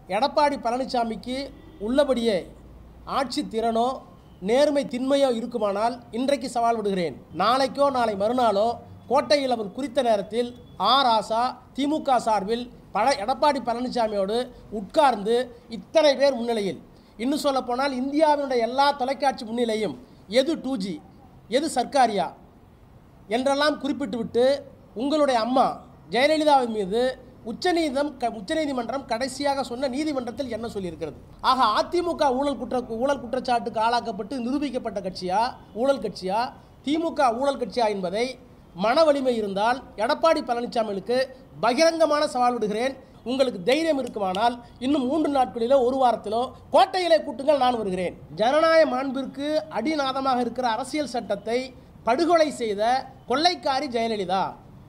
எடப்பாடி பழனிசாமிக்கு உள்ளபடியே ஆட்சி திறனோ நேர்மை திண்மையோ இருக்குமானால் இன்றைக்கு சவால் விடுகிறேன் நாளைக்கோ நாளை மறுநாளோ கோட்டையில் அவர் குறித்த நேரத்தில் ஆர் ஆசா திமுக சார்பில் பழ எடப்பாடி பழனிசாமியோடு உட்கார்ந்து இத்தனை பேர் முன்னிலையில் இன்னும் சொல்லப்போனால் இந்தியாவினுடைய எல்லா தொலைக்காட்சி முன்னிலையும் எது டூ ஜி எது சர்க்காரியா என்றெல்லாம் குறிப்பிட்டுவிட்டு உங்களுடைய அம்மா ஜெயலலிதாவின் மீது உச்சநீதம் க உச்சநீதிமன்றம் கடைசியாக சொன்ன நீதிமன்றத்தில் என்ன சொல்லியிருக்கிறது ஆக அதிமுக ஊழல் குற்ற ஊழல் குற்றச்சாட்டுக்கு ஆளாக்கப்பட்டு நிரூபிக்கப்பட்ட கட்சியா ஊழல் கட்சியா திமுக ஊழல் கட்சியா என்பதை மன வலிமை இருந்தால் எடப்பாடி பழனிசாமிகளுக்கு பகிரங்கமான சவால் விடுகிறேன் உங்களுக்கு தைரியம் இருக்குமானால் இன்னும் மூன்று நாட்களிலோ ஒரு வாரத்திலோ கோட்டையிலே கூட்டுங்கள் நான் வருகிறேன் ஜனநாயக மாண்பிற்கு அடிநாதமாக இருக்கிற அரசியல் சட்டத்தை படுகொலை செய்த கொள்ளைக்காரி ஜெயலலிதா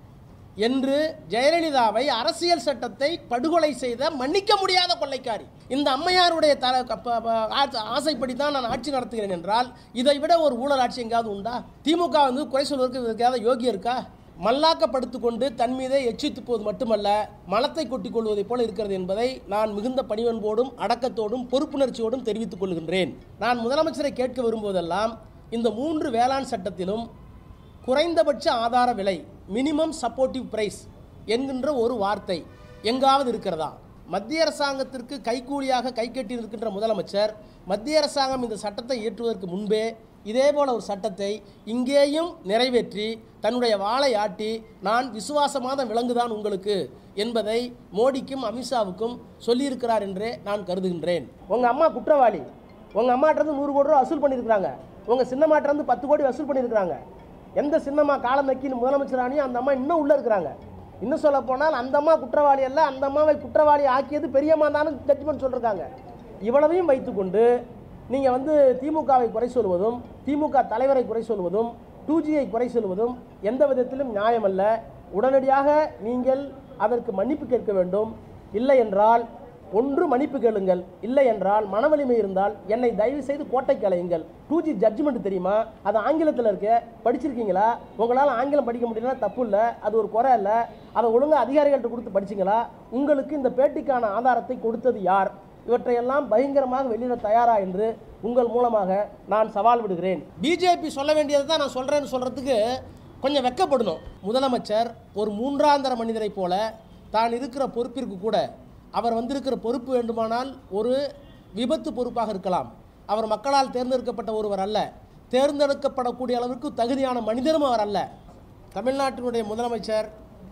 என்று ஜெயலலிதாவை அரசியல் சட்டத்தை படுகொலை செய்த மன்னிக்க முடியாத கொள்ளைக்காரி இந்த அம்மையாருடைய தர ப- ப- ஆ- ஆசைப்படி தான் நான் ஆட்சி நடத்துகிறேன் என்றால் இதை விட ஒரு ஊழல் ஆட்சி எங்காவது உண்டா திமுக வந்து குறை சொல்வதற்கு இதற்காவது யோகியம் இருக்கா மல்லாக்கப்படுத்திக் கொண்டு தன் மீதே எச்சித்து போவது மட்டுமல்ல மலத்தை கொட்டிக் கொள்வதைப் போல இருக்கிறது என்பதை நான் மிகுந்த பணிவன்போடும் அடக்கத்தோடும் பொறுப்புணர்ச்சியோடும் தெரிவித்துக் கொள்கின்றேன் நான் முதலமைச்சரை கேட்க விரும்புவதெல்லாம் இந்த மூன்று வேளாண் சட்டத்திலும் குறைந்தபட்ச ஆதார விலை மினிமம் சப்போர்ட்டிவ் பிரைஸ் என்கின்ற ஒரு வார்த்தை எங்காவது இருக்கிறதா மத்திய அரசாங்கத்திற்கு கைக்கூலியாக கை கட்டி இருக்கின்ற முதலமைச்சர் மத்திய அரசாங்கம் இந்த சட்டத்தை இயற்றுவதற்கு முன்பே இதேபோல ஒரு சட்டத்தை இங்கேயும் நிறைவேற்றி தன்னுடைய வாளை ஆட்டி நான் விசுவாசமான விலங்குதான் உங்களுக்கு என்பதை மோடிக்கும் அமித்ஷாவுக்கும் சொல்லியிருக்கிறார் என்றே நான் கருதுகின்றேன் உங்கள் அம்மா குற்றவாளி உங்கள் அம்மாட்டிருந்து நூறு கோடி ரூபா வசூல் பண்ணியிருக்கிறாங்க உங்கள் சின்னம்மாட்டிருந்து பத்து கோடி வசூல் பண்ணியிருக்கிறாங்க எந்த சின்னம்மா காலம் நக்கி முதலமைச்சரானியும் அந்த அம்மா இன்னும் உள்ளே இருக்கிறாங்க இன்னும் சொல்ல போனால் அந்த அம்மா குற்றவாளி அல்ல அந்த அம்மாவை குற்றவாளி ஆக்கியது பெரியம்மா தானு ஜட்ஜ்மெண்ட் சொல்லிருக்காங்க இவ்வளவையும் வைத்துக்கொண்டு நீங்கள் வந்து திமுகவை குறை சொல்வதும் திமுக தலைவரை குறை சொல்வதும் டூ ஜியை குறை சொல்வதும் எந்த விதத்திலும் நியாயமல்ல உடனடியாக நீங்கள் அதற்கு மன்னிப்பு கேட்க வேண்டும் இல்லை என்றால் ஒன்று மன்னிப்பு கேளுங்கள் இல்லை என்றால் மனவலிமை இருந்தால் என்னை தயவு செய்து கோட்டைக்கு அலையுங்கள் டூ ஜி ஜட்ஜ்மெண்ட் தெரியுமா அது ஆங்கிலத்தில் இருக்க படிச்சிருக்கீங்களா உங்களால் ஆங்கிலம் படிக்க முடியலன்னா தப்பு இல்லை அது ஒரு குறை இல்லை அதை ஒழுங்காக அதிகாரிகள்கிட்ட கொடுத்து படிச்சிங்களா உங்களுக்கு இந்த பேட்டிக்கான ஆதாரத்தை கொடுத்தது யார் இவற்றையெல்லாம் பயங்கரமாக வெளியிட தயாரா என்று உங்கள் மூலமாக நான் சவால் விடுகிறேன் பிஜேபி சொல்ல வேண்டியதை தான் நான் சொல்கிறேன்னு சொல்கிறதுக்கு கொஞ்சம் வெக்கப்படணும் முதலமைச்சர் ஒரு மூன்றாந்தர மனிதரை போல தான் இருக்கிற பொறுப்பிற்கு கூட அவர் வந்திருக்கிற பொறுப்பு வேண்டுமானால் ஒரு விபத்து பொறுப்பாக இருக்கலாம் அவர் மக்களால் தேர்ந்தெடுக்கப்பட்ட ஒருவர் அல்ல தேர்ந்தெடுக்கப்படக்கூடிய அளவிற்கு தகுதியான மனிதரும் அவர் அல்ல தமிழ்நாட்டினுடைய முதலமைச்சர்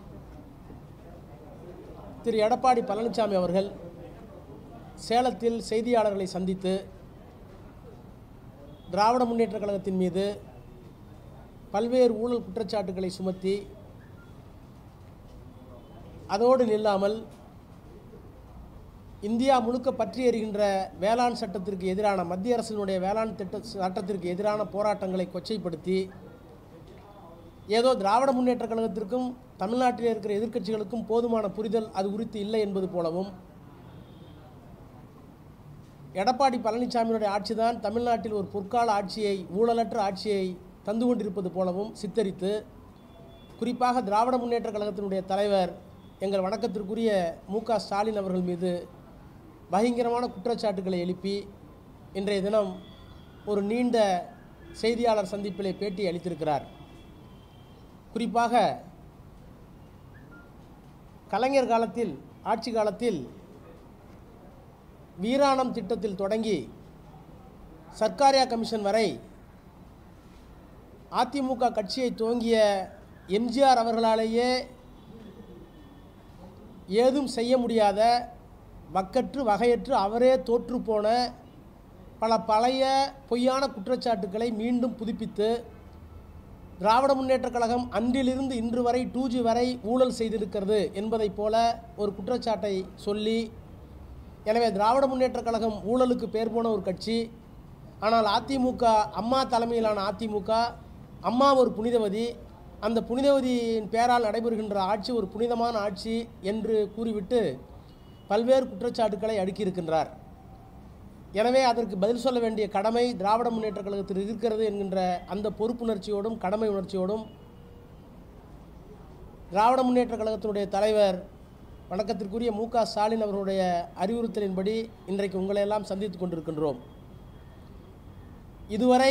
திரு எடப்பாடி பழனிசாமி அவர்கள் சேலத்தில் செய்தியாளர்களை சந்தித்து திராவிட முன்னேற்றக் கழகத்தின் மீது பல்வேறு ஊழல் குற்றச்சாட்டுகளை சுமத்தி அதோடு நில்லாமல் இந்தியா முழுக்க பற்றி எறிகின்ற வேளாண் சட்டத்திற்கு எதிரான மத்திய அரசினுடைய வேளாண் திட்ட சட்டத்திற்கு எதிரான போராட்டங்களை கொச்சைப்படுத்தி ஏதோ திராவிட முன்னேற்றக் கழகத்திற்கும் தமிழ்நாட்டில் இருக்கிற எதிர்க்கட்சிகளுக்கும் போதுமான புரிதல் அது குறித்து இல்லை என்பது போலவும் எடப்பாடி பழனிசாமியினுடைய ஆட்சிதான் தமிழ்நாட்டில் ஒரு பொற்கால ஆட்சியை ஊழலற்ற ஆட்சியை தந்து கொண்டிருப்பது போலவும் சித்தரித்து குறிப்பாக திராவிட முன்னேற்றக் கழகத்தினுடைய தலைவர் எங்கள் வணக்கத்திற்குரிய மு க ஸ்டாலின் அவர்கள் மீது பயங்கரமான குற்றச்சாட்டுகளை எழுப்பி இன்றைய தினம் ஒரு நீண்ட செய்தியாளர் சந்திப்பிலே பேட்டி அளித்திருக்கிறார் குறிப்பாக கலைஞர் காலத்தில் ஆட்சி காலத்தில் வீராணம் திட்டத்தில் தொடங்கி சர்க்காரியா கமிஷன் வரை அதிமுக கட்சியை துவங்கிய எம்ஜிஆர் அவர்களாலேயே ஏதும் செய்ய முடியாத வக்கற்று வகையற்று அவரே தோற்றுப்போன பல பழைய பொய்யான குற்றச்சாட்டுக்களை மீண்டும் புதுப்பித்து திராவிட முன்னேற்றக் கழகம் அன்றிலிருந்து இன்று வரை டூ ஜி வரை ஊழல் செய்திருக்கிறது என்பதைப் போல ஒரு குற்றச்சாட்டை சொல்லி எனவே திராவிட முன்னேற்றக் கழகம் ஊழலுக்கு பேர் போன ஒரு கட்சி ஆனால் அதிமுக அம்மா தலைமையிலான அதிமுக அம்மா ஒரு புனிதவதி அந்த புனிதவதியின் பேரால் நடைபெறுகின்ற ஆட்சி ஒரு புனிதமான ஆட்சி என்று கூறிவிட்டு பல்வேறு குற்றச்சாட்டுக்களை அடுக்கியிருக்கின்றார் எனவே அதற்கு பதில் சொல்ல வேண்டிய கடமை திராவிட முன்னேற்றக் கழகத்தில் இருக்கிறது என்கின்ற அந்த பொறுப்புணர்ச்சியோடும் கடமை உணர்ச்சியோடும் திராவிட முன்னேற்றக் கழகத்தினுடைய தலைவர் வணக்கத்திற்குரிய மு க ஸ்டாலின் அவர்களுடைய அறிவுறுத்தலின்படி இன்றைக்கு உங்களை எல்லாம் சந்தித்துக் கொண்டிருக்கின்றோம் இதுவரை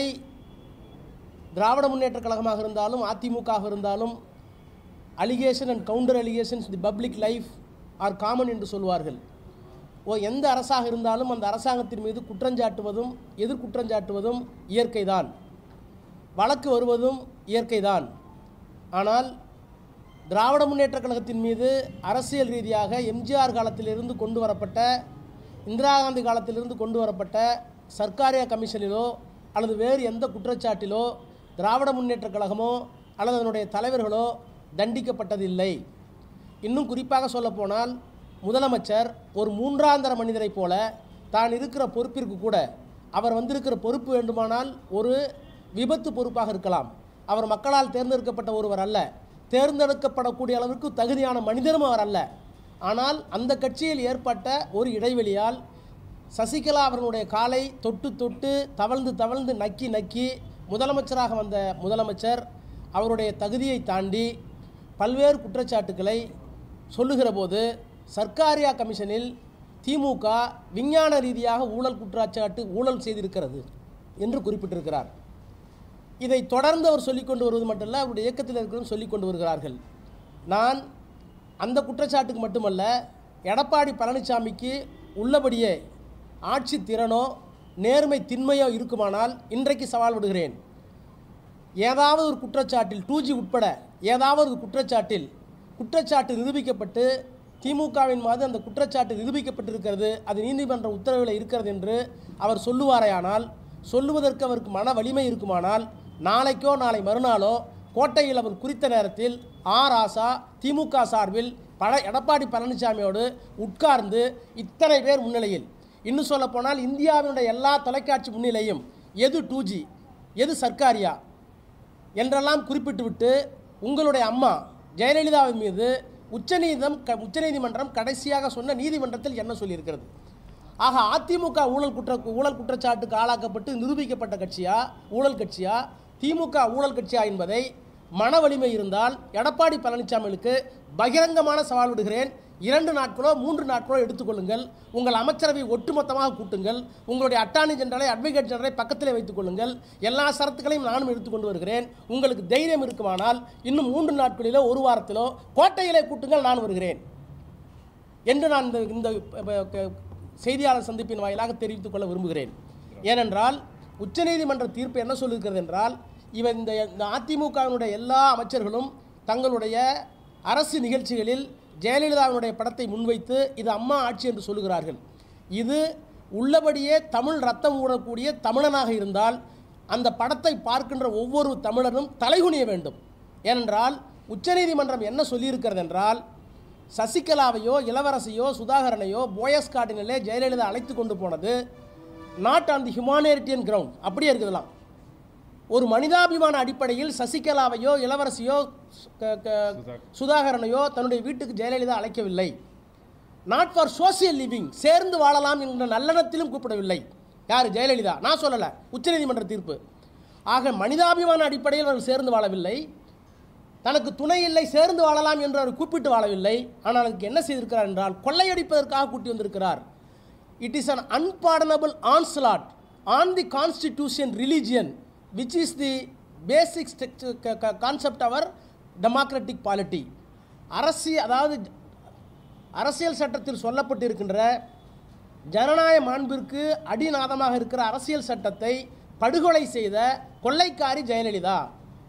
திராவிட முன்னேற்றக் கழகமாக இருந்தாலும் அதிமுக இருந்தாலும் allegation and counter allegations the public life are common என்று சொல்வார்கள் ஓ எந்த அரசாக இருந்தாலும் அந்த அரசாங்கத்தின் மீது குற்றஞ்சாட்டுவதும் எதிர்குற்றஞ்சாட்டுவதும் இயற்கைதான் வழக்கு வருவதும் இயற்கைதான் ஆனால் திராவிட முன்னேற்றக் கழகத்தின் மீது அரசியல் ரீதியாக எம்ஜிஆர் காலத்திலிருந்து கொண்டு வரப்பட்ட இந்திரா காந்தி காலத்திலிருந்து கொண்டு வரப்பட்ட சர்க்காரியா கமிஷனிலோ அல்லது வேறு எந்த குற்றச்சாட்டிலோ திராவிட முன்னேற்றக் கழகமோ அல்லது அதனுடைய தலைவர்களோ தண்டிக்கப்பட்டதில்லை இன்னும் குறிப்பாக சொல்லப்போனால் முதலமைச்சர் ஒரு மூன்றாந்தர மனிதரைப் போல தான் இருக்கிற பொறுப்பிற்கு கூட அவர் வந்திருக்கிற பொறுப்பு வேண்டுமானால் ஒரு விபத்து பொறுப்பாக இருக்கலாம் அவர் மக்களால் தேர்ந்தெடுக்கப்பட்ட ஒருவர் அல்ல தேர்ந்தெடுக்கப்படக்கூடிய அளவிற்கு தகுதியான மனிதரும் அவர் அல்ல ஆனால் அந்த கட்சியில் ஏற்பட்ட ஒரு இடைவெளியால் சசிகலா அவர்களுடைய காலை தொட்டு தொட்டு தவழ்ந்து தவழ்ந்து நக்கி நக்கி முதலமைச்சராக வந்த முதலமைச்சர் அவருடைய தகுதியை தாண்டி பல்வேறு குற்றச்சாட்டுக்களை சொல்லுகிற போது சர்க்காரியா கமிஷனில் திமுக விஞ்ஞான ரீதியாக ஊழல் குற்றச்சாட்டு ஊழல் செய்திருக்கிறது என்று குறிப்பிட்டிருக்கிறார் இதை தொடர்ந்து அவர் சொல்லிக் கொண்டு வருவது மட்டுமல்ல அவருடைய இயக்கத்தில் இருக்கிறவங்க சொல்லிக் கொண்டு வருகிறார்கள் நான் அந்த குற்றச்சாட்டுக்கு மட்டுமல்ல எடப்பாடி பழனிசாமிக்கு உள்ளபடியே ஆட்சி திறனோ நேர்மை திண்மையோ இருக்குமானால் இன்றைக்கு சவால் விடுகிறேன் ஏதாவது ஒரு குற்றச்சாட்டில் டூ ஜி உட்பட ஏதாவது ஒரு குற்றச்சாட்டில் குற்றச்சாட்டு நிரூபிக்கப்பட்டு திமுகவின் மீது அந்த குற்றச்சாட்டு நிரூபிக்கப்பட்டிருக்கிறது அது நீதிமன்ற உத்தரவில் இருக்கிறது என்று அவர் சொல்லுவாரேயானால் சொல்லுவதற்கு அவருக்கு மன வலிமை இருக்குமானால் நாளைக்கோ நாளை மறுநாளோ கோட்டையில் அவர் குறித்த நேரத்தில் ஆர் ஆசா திமுக சார்பில் பல எடப்பாடி பழனிசாமியோடு உட்கார்ந்து இத்தனை பேர் முன்னிலையில் இன்னும் சொல்லப்போனால் இந்தியாவினுடைய எல்லா தொலைக்காட்சி முன்னிலையும் எது டூ ஜி எது சர்க்காரியா என்றெல்லாம் குறிப்பிட்டுவிட்டு உங்களுடைய அம்மா ஜெயலலிதாவின் மீது உச்சநீதம் க உச்சநீதிமன்றம் கடைசியாக சொன்ன நீதிமன்றத்தில் என்ன சொல்லியிருக்கிறது ஆக அதிமுக ஊழல் குற்ற ஊழல் குற்றச்சாட்டுக்கு ஆளாக்கப்பட்டு நிரூபிக்கப்பட்ட கட்சியா ஊழல் கட்சியா திமுக ஊழல் கட்சியா என்பதை மன வலிமை இருந்தால் எடப்பாடி பழனிசாமிகளுக்கு பகிரங்கமான சவால் விடுகிறேன் இரண்டு நாட்களோ மூன்று நாட்களோ எடுத்துக்கொள்ளுங்கள் உங்கள் அமைச்சரவை ஒட்டுமொத்தமாக கூட்டுங்கள் உங்களுடைய அட்டார்னி ஜெனரலை அட்வொகேட் ஜெனரலை பக்கத்திலே வைத்துக் கொள்ளுங்கள் எல்லா சரத்துக்களையும் நானும் எடுத்துக்கொண்டு வருகிறேன் உங்களுக்கு தைரியம் இருக்குமானால் இன்னும் மூன்று நாட்களிலோ ஒரு வாரத்திலோ கோட்டையிலே கூட்டுங்கள் நான் வருகிறேன் என்று நான் இந்த இந்த ப- க- செய்தியாளர் சந்திப்பின் வாயிலாக தெரிவித்துக் கொள்ள விரும்புகிறேன் ஏனென்றால் உச்சநீதிமன்ற தீர்ப்பு என்ன சொல்லியிருக்கிறது என்றால் இவன் இந்த இந்த அதிமுகவினுடைய எல்லா அமைச்சர்களும் தங்களுடைய அரசு நிகழ்ச்சிகளில் ஜெயலலிதாவினுடைய படத்தை முன்வைத்து இது அம்மா ஆட்சி என்று சொல்லுகிறார்கள் இது உள்ளபடியே தமிழ் ரத்தம் ஊறக்கூடிய தமிழனாக இருந்தால் அந்த படத்தை பார்க்கின்ற ஒவ்வொரு தமிழரும் தலைகுனிய வேண்டும் ஏனென்றால் உச்சநீதிமன்றம் என்ன சொல்லியிருக்கிறது என்றால் சசிகலாவையோ இளவரசியோ சுதாகரனையோ போயஸ் கார்டினிலே ஜெயலலிதா அழைத்து கொண்டு போனது not on the humanitarian ground அப்படியே இருக்குதுலாம் ஒரு மனிதாபிமான அடிப்படையில் சசிகலாவையோ இளவரசியோ க- க- சுதாகரனையோ தன்னுடைய வீட்டுக்கு ஜெயலலிதா அழைக்கவில்லை நாட் ஃபார் சோசியல் லிவிங் சேர்ந்து வாழலாம் என்ற நல்லெண்ணத்திலும் கூப்பிடவில்லை யார் ஜெயலலிதா நான் சொல்லலை உச்சநீதிமன்ற தீர்ப்பு ஆக மனிதாபிமான அடிப்படையில் அவர்கள் சேர்ந்து வாழவில்லை தனக்கு துணை இல்லை சேர்ந்து வாழலாம் என்று அவர் கூப்பிட்டு வாழவில்லை ஆனால் அதுக்கு என்ன செய்திருக்கிறார் என்றால் கொள்ளையடிப்பதற்காக கூட்டி வந்திருக்கிறார் it is an unpardonable onslaught on the constitution religion which is the basic concept our democratic polity அரசியல் அதாவது அரசியல் சட்டத்தில் சொல்லப்பட்டிருக்கின்ற ஜனநாயக மாண்பிற்கு அடிநாதமாக இருக்கிற அரசியல் சட்டத்தை படுகொலை செய்த கொள்ளைக்காரி ஜெயலலிதா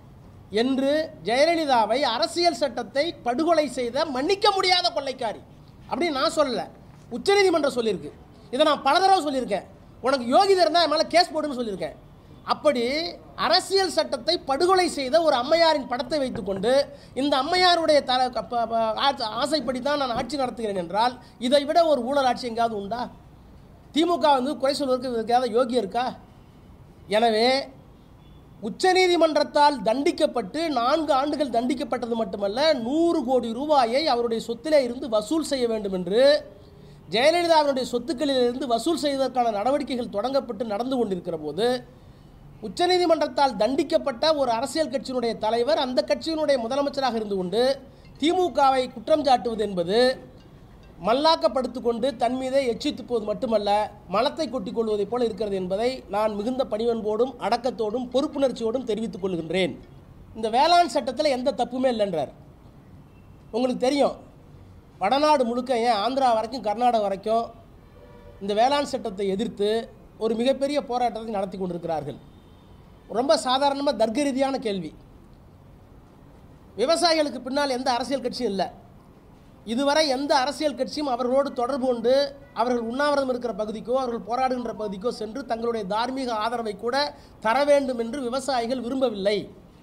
என்று ஜெயலலிதாவை அரசியல் சட்டத்தை படுகொலை செய்த மன்னிக்க முடியாத கொள்ளைக்காரி அப்படின்னு நான் சொல்லல உச்சநீதிமன்றம் சொல்லியிருக்கு இதை நான் பல தடவை சொல்லியிருக்கேன் உனக்கு யோகிதை இருந்தால் என் மேலே கேஸ் போடுன்னு சொல்லியிருக்கேன் அப்படி அரசியல் சட்டத்தை படுகொலை செய்த ஒரு அம்மையாரின் படத்தை வைத்துக்கொண்டு இந்த அம்மையாருடைய தர க- ப- ப- ஆசை- ஆசைப்படி தான் நான் ஆட்சி நடத்துகிறேன் என்றால் இதை விட ஒரு ஊழல் ஆட்சி எங்காவது உண்டா திமுக வந்து குறை சொல்வதற்கு இதற்கு ஏதாவது யோகியம் இருக்கா எனவே உச்சநீதிமன்றத்தால் தண்டிக்கப்பட்டு நான்கு ஆண்டுகள் தண்டிக்கப்பட்டது மட்டுமல்ல நூறு கோடி ரூபாயை அவருடைய சொத்திலே இருந்து வசூல் செய்ய வேண்டும் என்று ஜெயலலிதாவினுடைய சொத்துக்களிலிருந்து வசூல் செய்வதற்கான நடவடிக்கைகள் தொடங்கப்பட்டு நடந்து கொண்டிருக்கிற போது உச்சநீதிமன்றத்தால் தண்டிக்கப்பட்ட ஒரு அரசியல் கட்சியினுடைய தலைவர் அந்த கட்சியினுடைய முதலமைச்சராக இருந்து கொண்டு திமுகவை குற்றம் சாட்டுவது என்பது மல்லாக்கப்படுத்திக் கொண்டு தன் மீதே எச்சித்து போவது மட்டுமல்ல மலத்தை கொட்டிக் கொள்வதைப் போல இருக்கிறது என்பதை நான் மிகுந்த பணிவன்போடும் அடக்கத்தோடும் பொறுப்புணர்ச்சியோடும் தெரிவித்துக் கொள்கின்றேன் இந்த வேளாண் சட்டத்தில் எந்த தப்புமே இல்லைன்றார் உங்களுக்கு தெரியும் வடநாடு முழுக்க ஏன் ஆந்திரா வரைக்கும் கர்நாடகா வரைக்கும் இந்த வேளாண் சட்டத்தை எதிர்த்து ஒரு மிகப்பெரிய போராட்டத்தை நடத்தி கொண்டிருக்கிறார்கள் ரொம்ப சாதாரணமாக தர்க்க ரீதியான கேள்வி விவசாயிகளுக்கு பின்னால் எந்த அரசியல் கட்சியும் இல்லை இதுவரை எந்த அரசியல் கட்சியும் அவர்களோடு தொடர்பு கொண்டு அவர்கள் உண்ணாவிரதம் இருக்கிற பகுதிக்கோ அவர்கள் போராடுகின்ற பகுதிக்கோ சென்று தங்களுடைய தார்மீக ஆதரவை கூட தர வேண்டும் என்று விவசாயிகள் விரும்பவில்லை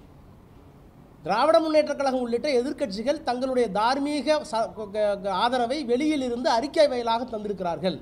திராவிட முன்னேற்றக் கழகம் உள்ளிட்ட எதிர்க்கட்சிகள் தங்களுடைய தார்மீக ச- க- க- ஆதரவை வெளியில் இருந்து அறிக்கை வாயிலாக தந்திருக்கிறார்கள்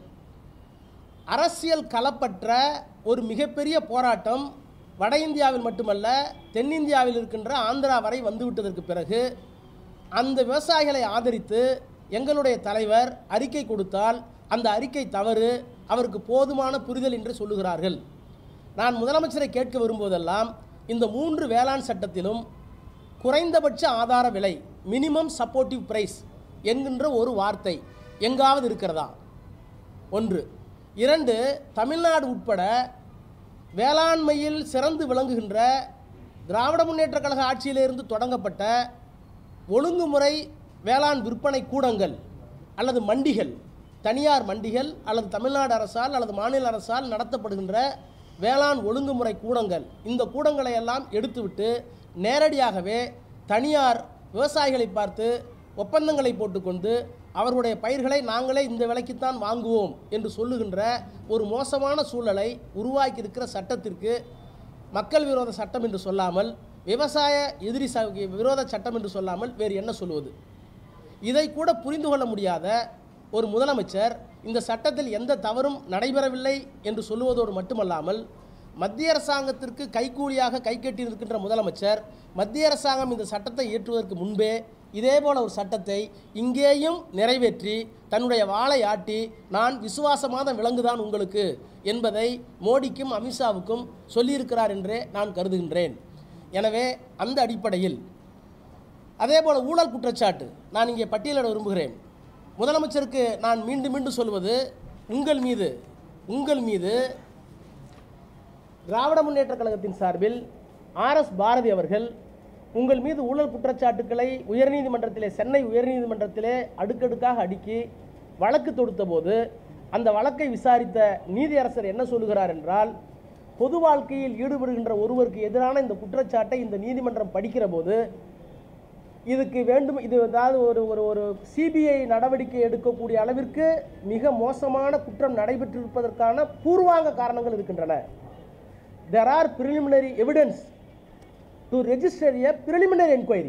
அரசியல் களப்பற்ற ஒரு மிகப்பெரிய போராட்டம் வட இந்தியாவில் மட்டுமல்ல தென்னிந்தியாவில் இருக்கின்ற ஆந்திரா வரை வந்துவிட்டதற்கு பிறகு அந்த விவசாயிகளை ஆதரித்து எங்களுடைய தலைவர் அறிக்கை கொடுத்தால் அந்த அறிக்கை தவறு அவருக்கு போதுமான புரிதல் என்று சொல்லுகிறார்கள் நான் முதலமைச்சரை கேட்க விரும்புவதெல்லாம் இந்த மூன்று வேளாண் சட்டத்திலும் குறைந்தபட்ச ஆதார விலை மினிமம் சப்போர்ட்டிவ் பிரைஸ் என்கின்ற ஒரு வார்த்தை எங்காவது இருக்கிறதா ஒன்று இரண்டு தமிழ்நாடு உட்பட வேளாண்மையில் சிறந்து விளங்குகின்ற திராவிட முன்னேற்றக் கழக ஆட்சியிலிருந்து தொடங்கப்பட்ட ஒழுங்குமுறை வேளாண் விற்பனை கூடங்கள் அல்லது மண்டிகள் தனியார் மண்டிகள் அல்லது தமிழ்நாடு அரசால் அல்லது மாநில அரசால் நடத்தப்படுகின்ற வேளாண் ஒழுங்குமுறை கூடங்கள் இந்த கூடங்களை எல்லாம் எடுத்துவிட்டு நேரடியாகவே தனியார் விவசாயிகளை பார்த்து ஒப்பந்தங்களை போட்டுக்கொண்டு அவர்களுடைய பயிர்களை நாங்களே இந்த விலைக்குத்தான் வாங்குவோம் என்று சொல்லுகின்ற ஒரு மோசமான சூழலை உருவாக்கியிருக்கிற சட்டத்திற்கு மக்கள் விரோத சட்டம் என்று சொல்லாமல் விவசாய எதிரி ச விரோத சட்டம் என்று சொல்லாமல் வேறு என்ன சொல்வது இதை கூட புரிந்து கொள்ள முடியாத ஒரு முதலமைச்சர் இந்த சட்டத்தில் எந்த தவறும் நடைபெறவில்லை என்று சொல்லுவதோடு மட்டுமல்லாமல் மத்திய அரசாங்கத்திற்கு கைக்கூலியாக கை கட்டி நிற்கின்ற முதலமைச்சர் மத்திய அரசாங்கம் இந்த சட்டத்தை இயற்றுவதற்கு முன்பே இதேபோல ஒரு சட்டத்தை இங்கேயும் நிறைவேற்றி தன்னுடைய வாளை ஆட்டி நான் விசுவாசமான விலங்குதான் உங்களுக்கு என்பதை மோடிக்கும் அமித்ஷாவுக்கும் சொல்லியிருக்கிறார் என்றே நான் கருதுகின்றேன் எனவே அந்த அடிப்படையில் அதே போல் ஊழல் குற்றச்சாட்டு நான் இங்கே பட்டியலிட விரும்புகிறேன் முதலமைச்சருக்கு நான் மீண்டும் மீண்டும் சொல்வது உங்கள் மீது உங்கள் மீது திராவிட முன்னேற்றக் கழகத்தின் சார்பில் ஆர்எஸ் பாரதி அவர்கள் உங்கள் மீது ஊழல் குற்றச்சாட்டுக்களை உயர்நீதிமன்றத்திலே சென்னை உயர்நீதிமன்றத்திலே அடுக்கடுக்காக அடுக்கி வழக்கு தொடுத்தபோது அந்த வழக்கை விசாரித்த நீதியரசர் என்ன சொல்லுகிறார் என்றால் பொது வாழ்க்கையில் ஈடுபடுகின்ற ஒருவருக்கு எதிரான இந்த குற்றச்சாட்டை இந்த நீதிமன்றம் படிக்கிற போது இதுக்கு வேண்டும் இது அதாவது ஒரு ஒரு ஒரு சிபிஐ நடவடிக்கை எடுக்கக்கூடிய அளவிற்கு மிக மோசமான குற்றம் நடைபெற்றிருப்பதற்கான பூர்வாங்க காரணங்கள் இருக்கின்றன there are preliminary evidence to register a preliminary enquiry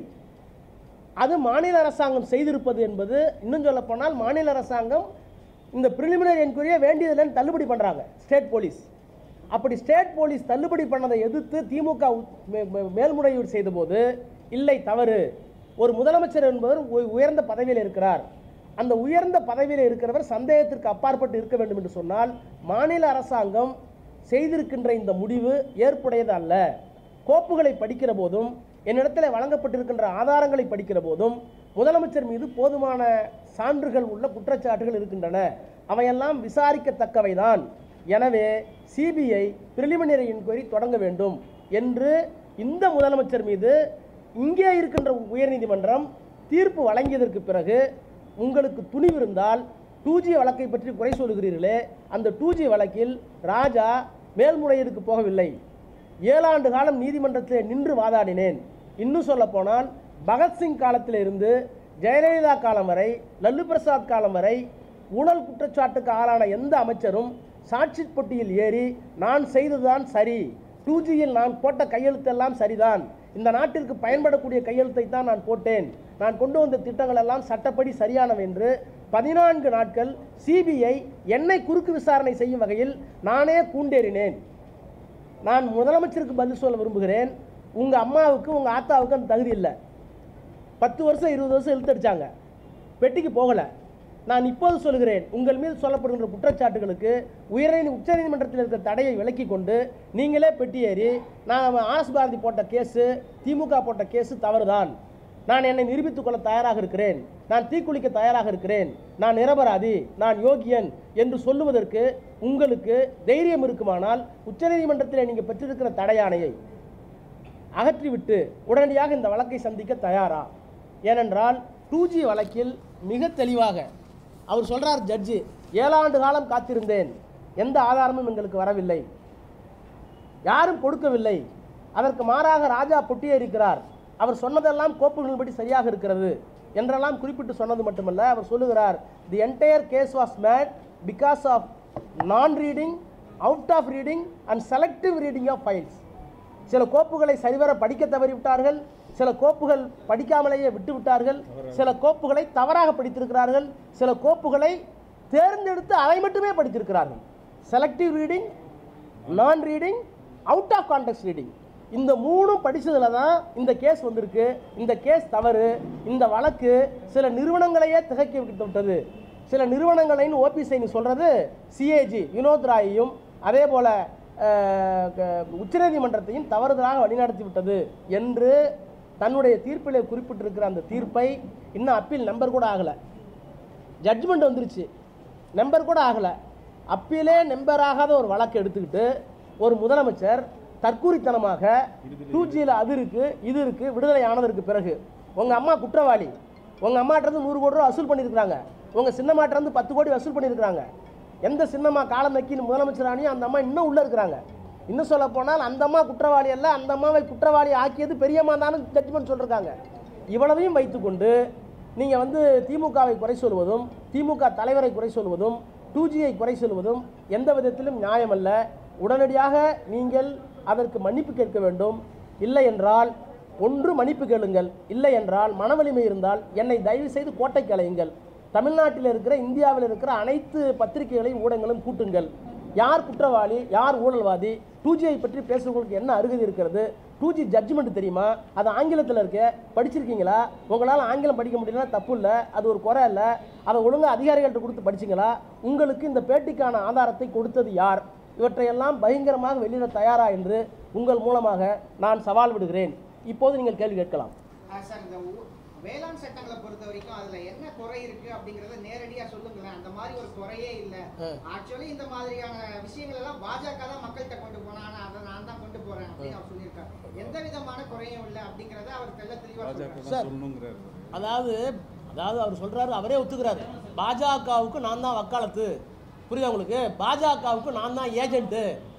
அது மாநில அரசாங்கம் செய்திருப்பது என்பது இன்னும் சொல்லப்போனால் மாநில அரசாங்கம் இந்த preliminary என்கொயரியை வேண்டியதில்லைன்னு தள்ளுபடி பண்ணுறாங்க ஸ்டேட் போலீஸ் அப்படி ஸ்டேட் போலீஸ் தள்ளுபடி பண்ணதை எதிர்த்து திமுக உ- மே- மே- மேல்முறையீடு செய்தபோது இல்லை தவறு ஒரு முதலமைச்சர் என்பவர் உ- உயர்ந்த பதவியில் இருக்கிறார் அந்த உயர்ந்த பதவியில் இருக்கிறவர் சந்தேகத்திற்கு அப்பாற்பட்டு இருக்க வேண்டும் என்று சொன்னால் மாநில அரசாங்கம் செய்திருக்கின்ற இந்த முடிவு ஏற்புடையது அல்ல கோப்புகளை படிக்கிற போதும் என்னிடத்தில் வழங்கப்பட்டிருக்கின்ற ஆதாரங்களை படிக்கிற போதும் முதலமைச்சர் மீது போதுமான சான்றுகள் உள்ள குற்றச்சாட்டுகள் இருக்கின்றன அவையெல்லாம் விசாரிக்கத்தக்கவைதான் எனவே சிபிஐ பிரிலிமினரி என்கொயரி தொடங்க வேண்டும் என்று இந்த முதலமைச்சர் மீது இங்கே இருக்கின்ற உயர்நீதிமன்றம் தீர்ப்பு வழங்கியதற்கு பிறகு உங்களுக்கு துணிவு இருந்தால் டூ ஜி வழக்கை பற்றி குறை சொல்கிறீர்களே அந்த டூ ஜி வழக்கில் ராஜா மேல்முறையீடுக்கு போகவில்லை ஏழாண்டு காலம் நீதிமன்றத்தில் நின்று வாதாடினேன் இன்னும் சொல்ல போனால் பகத்சிங் காலத்தில் இருந்து ஜெயலலிதா காலம் வரை லல்லு பிரசாத் காலம் வரை ஊழல் குற்றச்சாட்டுக்கு ஆளான எந்த அமைச்சரும் சாட்சி பொட்டியில் ஏறி நான் செய்ததுதான் சரி டூ ஜியில் நான் போட்ட கையெழுத்தெல்லாம் சரிதான் இந்த நாட்டிற்கு பயன்படக்கூடிய கையெழுத்தை தான் நான் போட்டேன் நான் கொண்டு வந்த திட்டங்கள் எல்லாம் சட்டப்படி சரியானவை என்று பதினான்கு நாட்கள் சிபிஐ என்னை குறுக்கு விசாரணை செய்யும் வகையில் நானே கூண்டேறினேன் நான் முதலமைச்சருக்கு பதில் சொல்ல விரும்புகிறேன் உங்கள் அம்மாவுக்கு உங்கள் ஆத்தாவுக்கு அந்த தகுதி இல்லை பத்து வருஷம் இருபது வருஷம் இழுத்தடிச்சாங்க பெட்டிக்கு போகலை நான் இப்போது சொல்கிறேன் உங்கள் மீது சொல்லப்படுகின்ற குற்றச்சாட்டுகளுக்கு உயர்நீதி உச்சநீதிமன்றத்தில் இருக்கிற தடையை விலக்கி கொண்டு நீங்களே பெட்டி ஏறி நான் ஆர்எஸ் பாரதி போட்ட கேஸு திமுக போட்ட கேஸு தவறுதான் நான் என்னை நிரூபித்துக் கொள்ள தயாராக இருக்கிறேன் நான் தீக்குளிக்க தயாராக இருக்கிறேன் நான் நிரபராதி நான் யோகியன் என்று சொல்லுவதற்கு உங்களுக்கு தைரியம் இருக்குமானால் உச்சநீதிமன்றத்தில் நீங்கள் பெற்றிருக்கிற தடையாணையை அகற்றிவிட்டு உடனடியாக இந்த வழக்கை சந்திக்க தயாரா ஏனென்றால் டூ ஜி வழக்கில் மிக தெளிவாக அவர் சொல்றார் ஜட்ஜி ஏழாண்டு காலம் காத்திருந்தேன் எந்த ஆதாரமும் எங்களுக்கு வரவில்லை யாரும் கொடுக்கவில்லை அதற்கு மாறாக ராஜா பொட்டியேறிக்கிறார் அவர் சொன்னதெல்லாம் கோப்புகளின்படி சரியாக இருக்கிறது என்றெல்லாம் குறிப்பிட்டு சொன்னது மட்டுமல்ல அவர் சொல்லுகிறார் the entire case was made because of non reading out of reading and selective reading of files சில கோப்புகளை சரிவர படிக்க தவறிவிட்டார்கள் சில கோப்புகள் படிக்காமலேயே விட்டு விட்டார்கள் சில கோப்புகளை தவறாக படித்திருக்கிறார்கள் சில கோப்புகளை தேர்ந்தெடுத்து அதை மட்டுமே படித்திருக்கிறார்கள் selective reading non reading out of context reading இந்த மூணும் படிச்சதுல தான் இந்த கேஸ் வந்திருக்கு இந்த கேஸ் தவறு இந்த வழக்கு சில நிறுவனங்களையே திகைக்க வைத்து விட்டது சில நிறுவனங்களின் ஓபி சைனி சொல்றது சிஏஜி வினோத் ராயையும் அதே போல அஹ், க- உச்சநீதிமன்றத்தையும் தவறுதலாக வழிநடத்தி விட்டது என்று தன்னுடைய தீர்ப்பிலே குறிப்பிட்டிருக்கிற அந்த தீர்ப்பை இன்னும் அப்பீல் நம்பர் கூட ஆகலை ஜட்ஜ்மெண்ட் வந்துருச்சு நம்பர் கூட ஆகலை அப்பீலே நம்பர் ஆகாத ஒரு வழக்கை எடுத்துக்கிட்டு ஒரு முதலமைச்சர் தற்கூரித்தனமாக டூ ஜியில் அது இருக்கு இது இருக்கு விடுதலை ஆனதற்கு பிறகு உங்கள் அம்மா குற்றவாளி உங்கள் அம்மாட்டிருந்து நூறு கோடி ரூபா வசூல் பண்ணியிருக்கிறாங்க உங்கள் சின்னம்மாட்டிருந்து பத்து கோடி வசூல் பண்ணியிருக்கிறாங்க எந்த சின்னம்மா காலம் நக்கின்னு முதலமைச்சரானியும் அந்த அம்மா இன்னும் உள்ளே இருக்கிறாங்க இன்னும் சொல்ல போனால் அந்த அம்மா குற்றவாளி அல்ல அந்த அம்மாவை குற்றவாளி ஆக்கியது பெரியம்மா தானே ஜட்ஜ்மெண்ட் சொல்லிருக்காங்க இவ்வளவையும் வைத்துக்கொண்டு நீங்கள் வந்து திமுகவை குறை சொல்வதும் திமுக தலைவரை குறை சொல்வதும் டூ ஜியை குறை சொல்வதும் எந்த விதத்திலும் நியாயமல்ல உடனடியாக நீங்கள் அதற்கு மன்னிப்பு கேட்க வேண்டும் இல்லை என்றால் ஒன்று மன்னிப்பு கேளுங்கள் இல்லை என்றால் மனவலிமை இருந்தால் என்னை தயவு செய்து கோட்டைக்கு அலையுங்கள் தமிழ்நாட்டில் இருக்கிற இந்தியாவில் இருக்கிற அனைத்து பத்திரிகைகளையும் ஊடகங்களும் கூட்டுங்கள் யார் குற்றவாளி யார் ஊழல்வாதி டூ ஜியை பற்றி பேசுறவங்களுக்கு என்ன அருகதை இருக்கிறது டூ ஜி ஜட்ஜ்மெண்ட் தெரியுமா அது ஆங்கிலத்தில் இருக்கு படிச்சிருக்கீங்களா உங்களால் ஆங்கிலம் படிக்க முடியலன்னா தப்பு இல்லை அது ஒரு குறை இல்லை அதை ஒழுங்கா அதிகாரிகள்கிட்ட கொடுத்து படிச்சிங்களா உங்களுக்கு இந்த பேட்டிக்கான ஆதாரத்தை கொடுத்தது யார் இவற்றையெல்லாம் பயங்கரமாக வெளியிட தயாரா என்று உங்கள் மூலமாக நான் சவால் விடுகிறேன் இப்போது நீங்கள் கேள்வி கேட்கலாம் ஆ, சார் இந்த ஊ- வேளாண் சட்டங்களை பொறுத்த வரைக்கும் அதுல என்ன குறை இருக்கு அப்படிங்கறத நேரடியா சொல்லுங்களேன் அந்த மாதிரி ஒரு குறையே இல்ல ஆ. ஆக்சுவலி இந்த மாதிரியான விஷயங்கள் எல்லாம் பாஜக தான் மக்கள்கிட்ட கொண்டு போனா ஆனா அதை நான் தான் கொண்டு போறேன் அப்படின்னு அவர் சொல்லியிருக்காரு எந்த விதமான குறையும் இல்லை அப்படிங்கறத அவர் தெள்ள தெளிவா பாஜக சொல்றாரு சார். தான் சொல்லணுங்கிறாரு அதாவது அதாவது அவர் சொல்றாரு அவரே ஒத்துக்கிறாரு பாஜகவுக்கு நான் தான் வக்காலத்து புரியுதா உங்களுக்கு பாஜகவுக்கு நான் தான் ஏஜென்ட்டு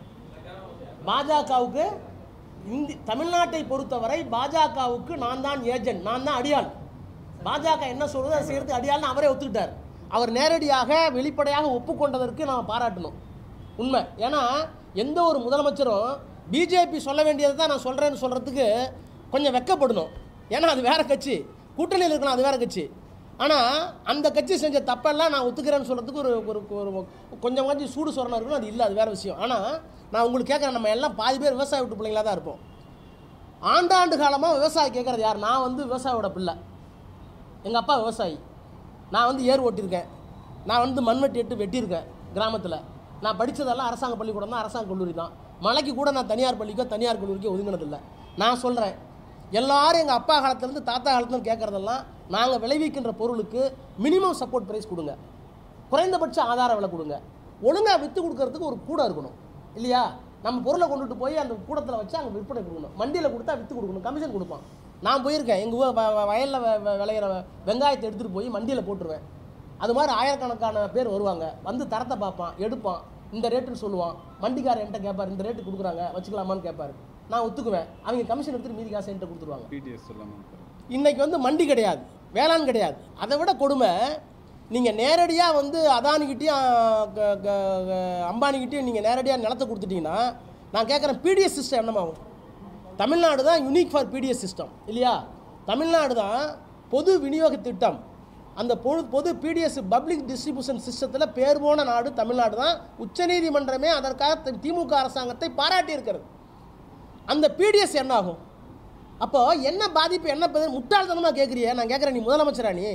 பாஜகவுக்கு இந்தி தமிழ்நாட்டை பொறுத்தவரை பாஜகவுக்கு நான் தான் ஏஜென்ட் நான் தான் அடியாள் பாஜக என்ன சொல்றது அதை செய்யறது அடியாள்னு அவரே ஒத்துக்கிட்டார் அவர் நேரடியாக வெளிப்படையாக ஒப்புக்கொண்டதற்கு நாம் பாராட்டணும் உண்மை ஏன்னா எந்த ஒரு முதலமைச்சரும் பிஜேபி சொல்ல வேண்டியதை தான் நான் சொல்கிறேன்னு சொல்கிறதுக்கு கொஞ்சம் வெக்கப்படணும் ஏன்னா அது வேற கட்சி கூட்டணியில் இருக்கலாம் அது வேற கட்சி ஆனால் அந்த கட்சி செஞ்ச தப்பெல்லாம் நான் ஒத்துக்கிறேன்னு சொல்கிறதுக்கு ஒரு ஒரு ஒரு கொஞ்சம் கொஞ்சம் சூடு சொரணம் இருக்கணும் அது இல்லை அது வேற விஷயம் ஆனால் நான் உங்களுக்கு கேட்குறேன் நம்ம எல்லாம் பாதி பேர் விவசாய விட்டு பிள்ளைங்களா தான் இருப்போம் ஆண்டாண்டு காலமாக விவசாயி கேட்குறது யார் நான் வந்து விவசாயியோட பிள்ளை எங்கள் அப்பா விவசாயி நான் வந்து ஏர் ஓட்டியிருக்கேன் நான் வந்து மண்வெட்டி எட்டு வெட்டியிருக்கேன் கிராமத்தில் நான் படித்ததெல்லாம் அரசாங்க பள்ளிக்கூடம் தான் அரசாங்க கல்லூரி தான் மலைக்கு கூட நான் தனியார் பள்ளிக்கோ தனியார் கல்லூரிக்கோ ஒதுங்கினதில்லை நான் சொல்கிறேன் எல்லாரும் எங்கள் அப்பா காலத்துலேருந்து தாத்தா காலத்துலேருந்து கேட்குறதெல்லாம் நாங்கள் விளைவிக்கின்ற பொருளுக்கு மினிமம் சப்போர்ட் ப்ரைஸ் கொடுங்க குறைந்தபட்ச ஆதார விலை கொடுங்க ஒழுங்காக விற்று கொடுக்கறதுக்கு ஒரு கூடம் இருக்கணும் இல்லையா நம்ம பொருளை கொண்டுட்டு போய் அந்த கூடத்தில் வச்சு அங்கே விற்பனை கொடுக்கணும் மண்டியில் கொடுத்தா விற்று கொடுக்கணும் கமிஷன் கொடுப்பான் நான் போயிருக்கேன் எங்கள் வயலில் விளையிற வெங்காயத்தை எடுத்துகிட்டு போய் மண்டியில் போட்டுருவேன் அது மாதிரி ஆயிரக்கணக்கான பேர் வருவாங்க வந்து தரத்தை பார்ப்பான் எடுப்பான் இந்த ரேட்டுன்னு சொல்லுவான் மண்டிக்காரர் என்கிட்ட கேட்பார் இந்த ரேட்டு கொடுக்குறாங்க வச்சுக்கலாமான்னு கேட்பாரு நான் ஒத்துக்குவேன் அவங்க கமிஷன் எடுத்துட்டு மீதி காசு என்கிட்ட கொடுத்துருவாங்க பிடிஎஸ் சொல்லாமல் இருக்காரு. இன்னைக்கு வந்து மண்டி கிடையாது வேளாண் கிடையாது அதை விட கொடுமை நீங்கள் நேரடியாக வந்து அதானிக்கிட்டேயும் க- க- க- அம்பானிக்கிட்டேயும் நீங்கள் நேரடியாக நிலத்தை கொடுத்துட்டீங்கன்னா நான் கேட்குறேன் பிடிஎஸ் சிஸ்டம் என்னமாகும் தமிழ்நாடு தான் யூனிக் ஃபார் பிடிஎஸ் சிஸ்டம் இல்லையா தமிழ்நாடு தான் பொது விநியோக திட்டம் அந்த பொது பொது பிடிஎஸ் பப்ளிக் டிஸ்ட்ரிபியூஷன் சிஸ்டத்தில் பேர் போன நாடு தமிழ்நாடு தான் உச்சநீதிமன்றமே அதற்காக தி- திமுக அரசாங்கத்தை பாராட்டி இருக்கிறது அந்த பிடிஎஸ் என்ன ஆகும் அப்போ என்ன பாதிப்பு என்ன பதில் முட்டாள்தனமாக கேட்குறியே நான் கேட்குறேன் நீ முதலமைச்சரா நீ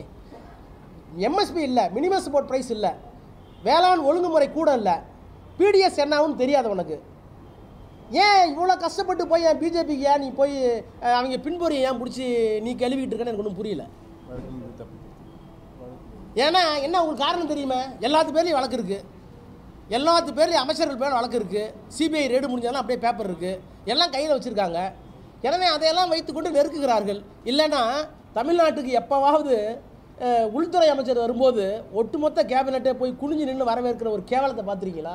எம்எஸ்பி இல்லை மினிமம் சப்போர்ட் ப்ரைஸ் இல்லை வேளாண் ஒழுங்குமுறை கூட இல்லை பிடிஎஸ் என்ன ஆகும்னு தெரியாது உனக்கு ஏன் இவ்வளோ கஷ்டப்பட்டு போய் ஏன் பிஜேபிக்கு ஏன் நீ போய் அஹ், அவங்க பின்புறையை ஏன் பிடிச்சி நீ கழுவிட்டு இருக்கன்னு எனக்கு ஒன்றும் புரியல வழக்கிலிருந்து தப்பிக்கிறது ஏன்னா என்ன உங்களுக்கு காரணம் தெரியுமா எல்லாத்து பேர்லையும் வழக்கு இருக்குது எல்லாத்து பேர்லையும் அமைச்சர்கள் பேர் வழக்கு இருக்குது சிபிஐ ரேடு முடிஞ்சாலும் அப்படியே பேப்பர் இருக்குது எல்லாம் கையில் வச்சுருக்காங்க எனவே அதையெல்லாம் வைத்துக்கொண்டு நெருக்குகிறார்கள் இல்லைன்னா தமிழ்நாட்டுக்கு எப்போவாவது அஹ், உள்துறை அமைச்சர் வரும்போது ஒட்டுமொத்த கேபினட்டே போய் குனிஞ்சு நின்று வரவேற்கிற ஒரு கேவலத்தை பார்த்துருக்கீங்களா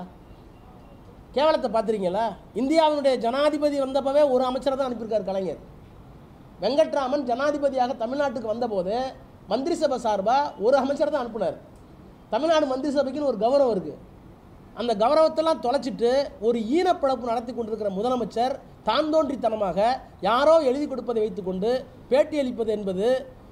கேவலத்தை பார்த்துருக்கீங்களா இந்தியாவினுடைய ஜனாதிபதி வந்தப்பவே ஒரு அமைச்சரை தான் அனுப்பியிருக்கார் கலைஞர் வெங்கட்ராமன் ஜனாதிபதியாக தமிழ்நாட்டுக்கு வந்தபோது மந்திரி சபை சார்பாக ஒரு அமைச்சர் தான் அனுப்புனார் தமிழ்நாடு மந்திரி சபைக்குன்னு ஒரு கௌரவம் இருக்குது அந்த கௌரவத்தெல்லாம் தொலைச்சிட்டு ஒரு ஈனப்பிழப்பு நடத்தி கொண்டிருக்கிற முதலமைச்சர் தான் தோன்றித்தனமாக யாரோ எழுதி கொடுப்பதை வைத்துக்கொண்டு பேட்டியளிப்பது என்பது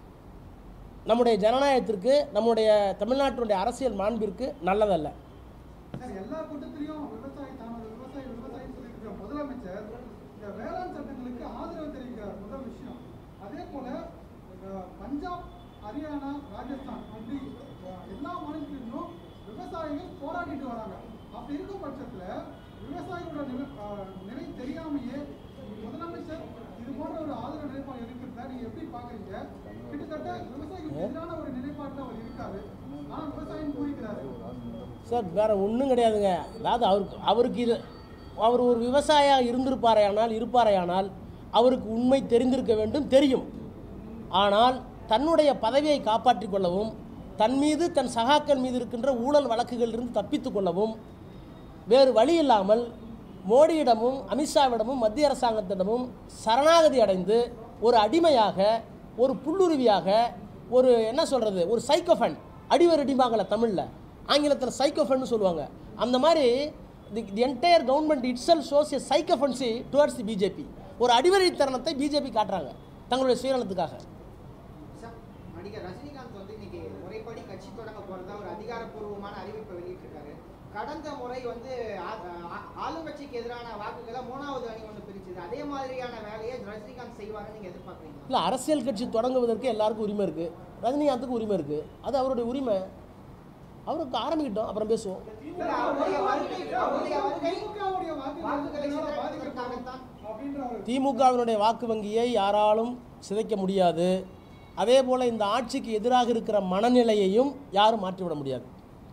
நம்முடைய ஜனநாயகத்திற்கு நம்முடைய தமிழ்நாட்டினுடைய அரசியல் மாண்பிற்கு நல்லதல்ல சார் எல்லா கூட்டத்திலையும் விவசாயி தானோட விவசாயி விவசாயி சொல்லிட்டு இருக்கிற முதலமைச்சர் இந்த வேளாண் சட்டங்களுக்கு ஆதரவு தெரிவிக்கிறார் முதல் விஷயம் அதே போல அஹ், பஞ்சாப் ஹரியானா ராஜஸ்தான் அப்படி அஹ், எல்லா மாநிலத்திலும் விவசாயிகள் போராடிட்டு வராங்க அப்படி இருக்கும் பட்சத்துல விவசாயிகளோட நிலை அஹ், நிலை தெரியாமையே முதலமைச்சர் இது போன்ற ஒரு ஆதரவு நிலைப்பாடு இருக்கிறத நீங்க எப்படி பாக்குறீங்க கிட்டத்தட்ட விவசாயிகளுக்கு எதிரான ஒரு நிலைப்பாட்டில் அவர் இருக்காரு ஆனா விவசாயம் கூறிக்கிறாரு சார் வேற ஒன்றும் கிடையாதுங்க அதாவது அவருக்கு அவருக்கு இது அவர் ஒரு விவசாயியாக இருந்திருப்பாரையானால் இருப்பாரையானால் அவருக்கு உண்மை தெரிந்திருக்க வேண்டும் தெரியும் ஆனால் தன்னுடைய பதவியை காப்பாற்றிக் கொள்ளவும் தன் மீது தன் சகாக்கள் மீது இருக்கின்ற ஊழல் வழக்குகளிலிருந்து தப்பித்துக் கொள்ளவும் வேறு வழி இல்லாமல் மோடியிடமும் அமித்ஷாவிடமும் மத்திய அரசாங்கத்திடமும் சரணாகதி அடைந்து ஒரு அடிமையாக ஒரு புல்லுருவியாக ஒரு என்ன சொல்கிறது ஒரு சைக்கோஃபன் அடிவரடிமாங்கல தமிழில் ஆங்கிலத்தில் சைக்கோஃபன்னு சொல்லுவாங்க அந்த மாதிரி the the entire government itself shows a sycophancy towards the BJP ஒரு அடிவரித்தனத்தை பிஜேபி காட்டுறாங்க தங்களுடைய சுயநலத்துக்காக சார், நடிகர் ரஜினிகாந்த் வந்து இன்னைக்கு முறைப்படி கட்சி தொடங்க போறதா ஒரு அதிகாரப்பூர்வமான அறிவிப்பை வெளியிட்டிருக்காரு கடந்த முறை வந்து ஆ- ஆ- ஆளுங்கட்சிக்கு எதிரான வாக்குகளை மூணாவது அணி ஒன்று பிரிச்சுது அதே மாதிரியான வேலையை ரஜினிகாந்த் செய்வாருன்னு நீங்க எதிர்பார்க்குறீங்களா இல்லை அரசியல் கட்சி தொடங்குவதற்கு எல்லாருக்கும் உரிமை இருக்குது ரஜினிகாந்துக்கு உரிமை இருக்குது அது அவருடைய உரிமை அவருக்கு ஆரம்பிக்கிட்டோம் அப்புறம் பேசுவோம் இல்ல, அவருடைய வருகை அவருடைய வருகை திமுகவுடைய வாக்குகள் வாக்குகளை இதனால சிதறடிப்பதற்காகத்தான் அப்படின்ற ஒரு திமுகவினுடைய வாக்கு வங்கியை யாராலும் சிதைக்க முடியாது அதே போல் இந்த ஆட்சிக்கு எதிராக இருக்கிற மனநிலையையும் யாரும் மாற்றிவிட முடியாது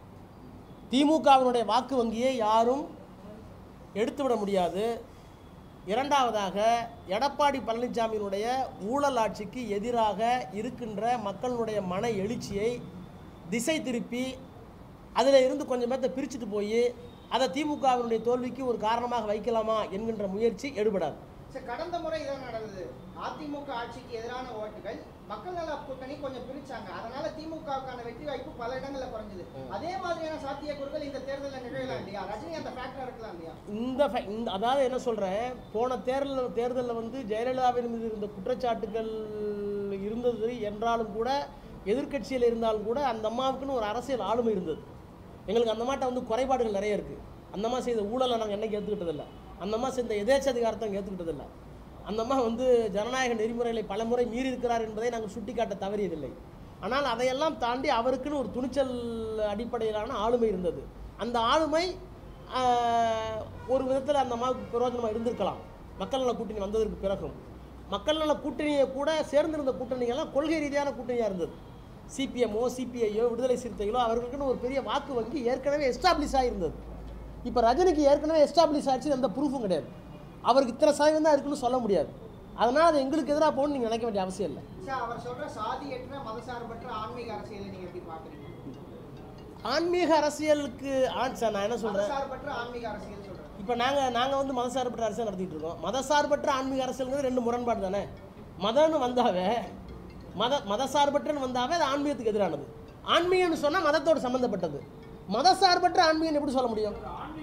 திமுகவினுடைய வாக்கு வங்கியை யாரும் எடுத்துவிட முடியாது இரண்டாவதாக எடப்பாடி பழனிசாமியினுடைய ஊழல் ஆட்சிக்கு எதிராக இருக்கின்ற மக்களுடைய மன எழுச்சியை திசை திருப்பி அதில் இருந்து கொஞ்சம் பேர்த்த பிரிச்சுட்டு போய் அதை திமுகவினுடைய தோல்விக்கு ஒரு காரணமாக வைக்கலாமா என்கின்ற முயற்சி எடுபடாது சார் கடந்த முறை இதான் நடந்தது அதிமுக ஆட்சிக்கு எதிரான ஓட்டுகள் மக்கள் நல கூட்டணி கொஞ்சம் பிரிச்சாங்க அதனால திமுகவுக்கான வெற்றி வாய்ப்பு பல இடங்கள்ல குறைஞ்சது அதே மாதிரியான சாத்தியக்கூறுகள் இந்த தேர்தலில் நிகழலாம் இல்லையா ரஜினி அந்த ஃபேக்டர் இருக்கலாம் இல்லையா இந்த ஃப- இந்த அதாவது என்ன சொல்கிறேன் போன தேர்தல் தேர்தலில் வந்து ஜெயலலிதாவின் மீது இருந்த குற்றச்சாட்டுகள் இருந்தது என்றாலும் கூட எதிர்க்கட்சியில் இருந்தாலும் கூட அந்த அம்மாவுக்குன்னு ஒரு அரசியல் ஆளுமை இருந்தது எங்களுக்கு அந்த மாட்ட வந்து குறைபாடுகள் நிறைய இருக்குது அந்த அம்மா செய்த ஊழலை நாங்கள் என்னைக்கு ஏற்றுக்கிட்டதில்ல அந்த அம்மா செய்த எதேச்சதிகாரத்தை ஏற்றுக்கிட்டதில்லை அந்த அம்மா வந்து ஜனநாயக நெறிமுறைகளை பலமுறை மீறி இருக்கிறார் என்பதை நாங்கள் சுட்டிக்காட்ட தவறியதில்லை ஆனால் அதையெல்லாம் தாண்டி அவருக்குன்னு ஒரு துணிச்சல் அடிப்படையிலான ஆளுமை இருந்தது அந்த ஆளுமை ஆஹ், ஒரு விதத்தில் அந்த அம்மாவுக்கு பிரயோஜனமாக இருந்திருக்கலாம் மக்கள் நல கூட்டணி வந்ததற்கு பிறகும் மக்கள் நல கூட்டணியை கூட சேர்ந்திருந்த கூட்டணிகள்லாம் கொள்கை ரீதியான கூட்டணியாக இருந்தது சிபிஎம்மோ சிபிஐயோ விடுதலை சிறுத்தைகளோ அவர்களுக்குன்னு ஒரு பெரிய வாக்கு வங்கி ஏற்கனவே எஸ்டாப்ளிஷ் ஆகியிருந்தது இப்போ ரஜினிக்கு ஏற்கனவே எஸ்டாப்ளிஷ் ஆச்சு எந்த ப்ரூஃபும் கிடையாது அவருக்கு இத்தனை சதவீதம் தான் இருக்குன்னு சொல்ல முடியாது அதனால் அது எங்களுக்கு எதிராக போகணும்னு நீங்கள் நினைக்க வேண்டிய அவசியம் இல்லை சார் அவர் சொல்ற சாதியற்ற மதசார்பற்ற ஆன்மீக அரசியலை நீங்க எப்படி பாக்குறீங்க ஆன்மீக அரசியலுக்கு ஆன் சார் நான் என்ன சொல்கிறேன் மதசார்பற்ற ஆன்மீக அரசியல் சொல்றேன் இப்போ நாங்கள் நாங்கள் வந்து மதசார்பற்ற அரசியல் நடத்திட்டு இருக்கோம் மதசார்பற்ற ஆன்மீக அரசியல்ங்கிறது ரெண்டு முரண்பாடு தானே மதம்னு வந்தாவே மத மதசார்பற்றன்னு வந்தாவே அது ஆன்மீகத்துக்கு எதிரானது ஆன்மீகம்னு சொன்னால் மதத்தோடு சம்மந்தப்பட்டது மதசார்பற்ற ஆன்மீகம் எப்படி சொல்ல முடியும்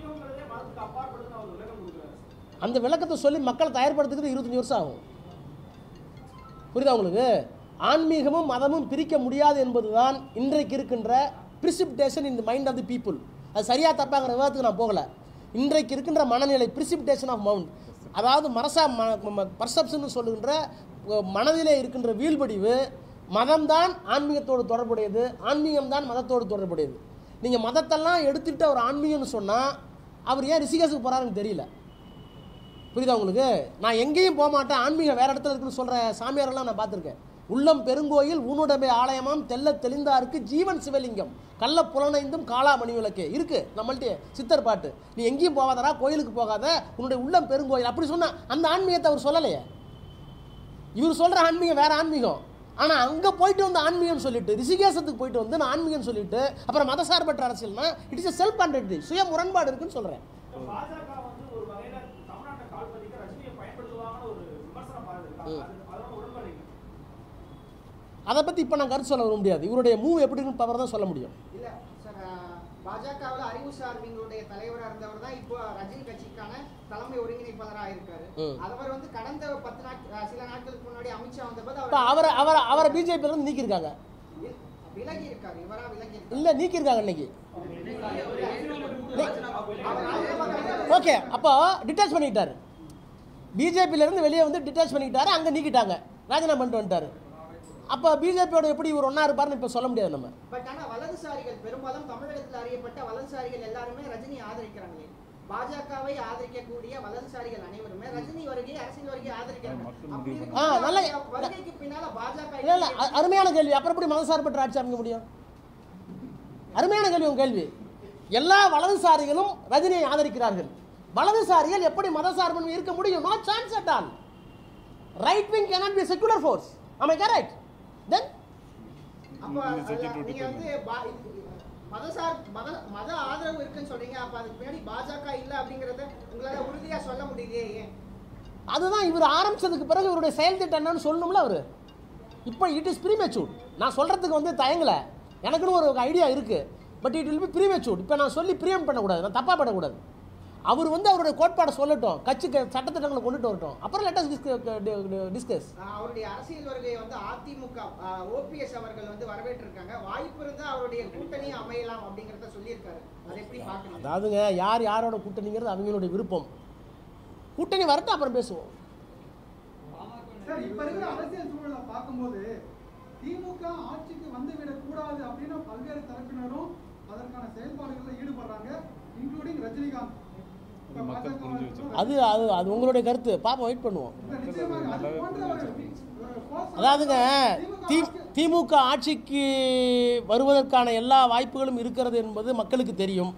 அந்த விளக்கத்தை சொல்லி மக்களை தயார்படுத்துறது இருபத்தஞ்சி வருஷம் ஆகும் புரியுதா உங்களுக்கு ஆன்மீகமும் மதமும் பிரிக்க முடியாது என்பதுதான் இன்றைக்கு இருக்கின்ற precipitation in the mind of the people அது சரியா தப்பாங்கிற விவாதத்துக்கு நான் போகல இன்றைக்கு இருக்கின்ற மனநிலை பிரிசிப்டேஷன் ஆஃப் மவுண்ட் அதாவது மரசா பர்செப்ஷன் சொல்லுகின்ற அஹ், மனதிலே இருக்கின்ற வீழ்படிவு மதம்தான் ஆன்மீகத்தோடு தொடர்புடையது ஆன்மீகம் தான் மதத்தோடு தொடர்புடையது நீங்கள் மதத்தெல்லாம் எடுத்துட்டு அவர் ஆன்மீகம்னு சொன்னால் அவர் ஏன் ரிஷிகேஷுக்கு போகிறாருன்னு தெரியல புரியுதா உங்களுக்கு நான் எங்கேயும் போக மாட்டேன் ஆன்மீகம் வேற இடத்துல இருக்குன்னு சொல்கிற சாமியாரெல்லாம் நான் பார்த்துருக்கேன் உள்ளம் பெருங்கோயில் ஊனுடமை ஆலயமாம் தெல்ல தெளிந்தாருக்கு ஜீவன் சிவலிங்கம் கள்ள புலனைந்தும் காளாமணி விளக்கு இருக்கு நம்மள்ட்ட சித்தர் பாட்டு நீ எங்கேயும் போகாதடா கோயிலுக்கு போகாத உன்னுடைய உள்ளம் பெருங்கோயில் அப்படி சொன்னா அந்த ஆன்மீகத்தை அவர் சொல்லலையே இவர் சொல்கிற ஆன்மீகம் வேற ஆன்மீகம் ஆனால் அங்கே போயிட்டு வந்து ஆன்மீகம்னு சொல்லிட்டு ரிஷிகேசத்துக்கு போயிட்டு வந்து நான் ஆன்மீகம்னு சொல்லிட்டு அப்புறம் மதசார்பற்ற அரசியல்னா இட் இஸ் செல்ஃப் கான்ட்ரடிக்டரி சுய முரண்பாடு இருக்குன்னு சொல்கிறேன் பாஜக வந்து ஒரு வகையில தமிழ்நாட்டை கால் பதிக்க ரஜினியை பயன்படுத்துவாங்கன்னு ஒரு விமர்சனம் பாருங்க அதோட உடன்படுறீங்க அதை பற்றி இப்போ நான் கருத்து சொல்ல வர முடியாது இவருடைய மூவ் எப்படின்னு பவர் தான் சொல்ல முடியும் இல்ல சார் பாஜகவில் அறிவு சார்பிங்களுடைய தலைவராக இருந்தவர் தான் இப்போ ரஜினி கட்சிக்கான தலைமை ஒருங்கிணைப்பாளராக இருக்காரு ம். அவர் வந்து கடந்த பத்து நாட் சில நாட்களுக்கு முன்னாடி அமித்ஷா வந்தபோது இப்போ அவர் அவரை அவரை அவரை பிஜேபியிலேருந்து நீக்கியிருக்காங்க விலகி இருக்காரு இவரா விலகி இருக்காரு இல்லை நீக்கியிருக்காங்க இன்னைக்கு அவர் ராஜ்யசபா ஓகே அப்போ டிட்டாச் பண்ணிக்கிட்டாரு பிஜேபியிலேருந்து வெளியே வந்து டிட்டாச் பண்ணிக்கிட்டாரு அங்கே நீக்கிட்டாங்க ராஜினாமா பண்ணிட்டு வந்துட்டாரு அப்போ பிஜேபியோட எப்படி இவர் ஒன்றா இருப்பாருன்னு இப்போ சொல்ல முடியாது நம்ம பட் ஆனா வலதுசாரிகள் பெரும்பாலும் தமிழகத்தில் அறியப்பட்ட வலதுசாரிகள் எல்லாருமே ரஜினி ஆதரிக்கிறாங்களே பாஜகவை ஆதரிக்கக்கூடிய வலதுசாரிகள் அனைவருமே ரஜினி வருகை அரசியல் வருகை ஆதரிக்கிறாங்க அப்படி ஆ, நல்ல- இருக்கும்போது வருகைக்கு பின்னால பாஜக இல்லை இல்லை அ- அருமையான கேள்வி அப்புறம் எப்படி மதசார்பற்ற ஆட்சி அமைக்க முடியும் அருமையான கேள்வி உங்க கேள்வி எல்லா வலதுசாரிகளும் ரஜினியை ஆதரிக்கிறார்கள் வலதுசாரிகள் எப்படி மதசார்பு இருக்க முடியும் no chance at all right wing cannot be a secular force am i correct then அப்ப அதுல நீங்க வந்து பா- இது- மதசார் மத மத ஆதரவு இருக்குன்னு சொல்றீங்க அப்ப அதுக்கு பின்னாடி பாஜக இல்ல அப்படிங்கறத உங்களால உறுதியா சொல்ல முடியலையே ஏன் அதுதான் இவர் ஆரம்பிச்சதுக்கு பிறகு இவருடைய செயல் திட்டம் என்னன்னு சொல்லணும்ல அவர் இப்போ இட் இஸ் ப்ரீமெச்சூர் நான் சொல்கிறதுக்கு வந்து தயங்கலை எனக்குன்னு ஒரு ஐடியா இருக்குது but it will be premature இப்போ நான் சொல்லி ப்ரீஎம் பண்ணக்கூடாது நான் தப்பாக பண்ணக்கூடாது அவர் வந்து அவருடைய கோட்பாடை சொல்லட்டும் கட்சிக்கு சட்டத்திட்டங்களை கொண்டுட்டு வரட்டும் அப்புறம் லெட்டஸ் டிஸ்கஸ் ஆஹ் அவருடைய அரசியல் வருகையை வந்து அதிமுக ஓபிஎஸ் அவர்கள் வந்து வரவேற்றிருக்காங்க வாய்ப்பு இருந்தா அவருடைய கூட்டணி அமையலாம் அப்படிங்கறத சொல்லியிருக்காரு அதை எப்படி பாக்குறீங்க அதாவதுங்க யார் யாரோட கூட்டணிங்கிறது அவங்களுடைய விருப்பம் கூட்டணி வரட்டும் அப்புறம் பேசுவோம் சார் இப்ப இருக்கிற அரசியல் சூழலை பார்க்கும்போது திமுக ஆட்சிக்கு வந்துவிடக் கூடாது அப்படின்னு பல்வேறு தரப்பினரும் அதற்கான செயல்பாடுகளில் ஈடுபடுறாங்க இன்க்ளூடிங் ரஜினிகாந்த் இப்ப பாஜக வந்து- அது அது அது உங்களுடைய கருத்து பாப்போம் வெயிட் பண்ணுவோம் இல்ல, நிச்சயமாக அது போன்ற ஒரு ஒரு force அதாவதுங்க திமுக தி ஆட்சி- திமுக ஆட்சிக்கு வருவதற்கான எல்லா வாய்ப்புகளும் இருக்கிறது என்பது மக்களுக்கு தெரியும்